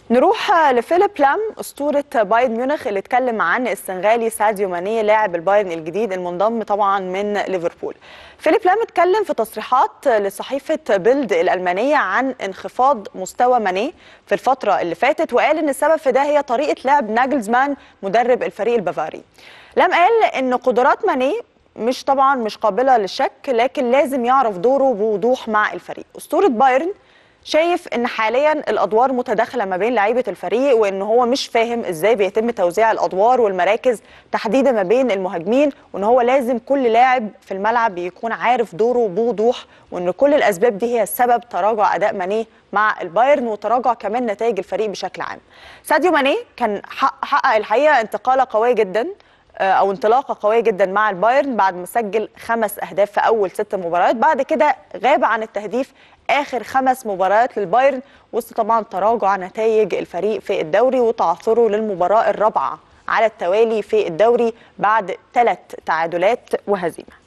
نروح لفيليب لام اسطوره بايرن ميونخ اللي اتكلم عن السنغالي ساديو ماني لاعب البايرن الجديد المنضم طبعا من ليفربول. فيليب لام اتكلم في تصريحات لصحيفه بيلد الالمانيه عن انخفاض مستوى ماني في الفتره اللي فاتت وقال ان السبب في ده هي طريقه لعب ناجلزمان مدرب الفريق البافاري. لام قال ان قدرات ماني مش طبعا مش قابله للشك لكن لازم يعرف دوره بوضوح مع الفريق. اسطوره بايرن شايف ان حاليا الادوار متداخله ما بين لعيبه الفريق وان هو مش فاهم ازاي بيتم توزيع الادوار والمراكز تحديدا ما بين المهاجمين وان هو لازم كل لاعب في الملعب يكون عارف دوره بوضوح وان كل الاسباب دي هي السبب تراجع اداء ماني مع البايرن وتراجع كمان نتائج الفريق بشكل عام. ساديو ماني كان حقق الحقيقه انتقاله قويه جدا او انطلاقه قويه جدا مع البايرن بعد ما سجل خمس اهداف في اول ست مباريات بعد كده غاب عن التهديف اخر خمس مباريات للبايرن وسط طبعا تراجع نتائج الفريق في الدوري وتعثره للمباراه الرابعه على التوالي في الدوري بعد ثلاث تعادلات وهزيمه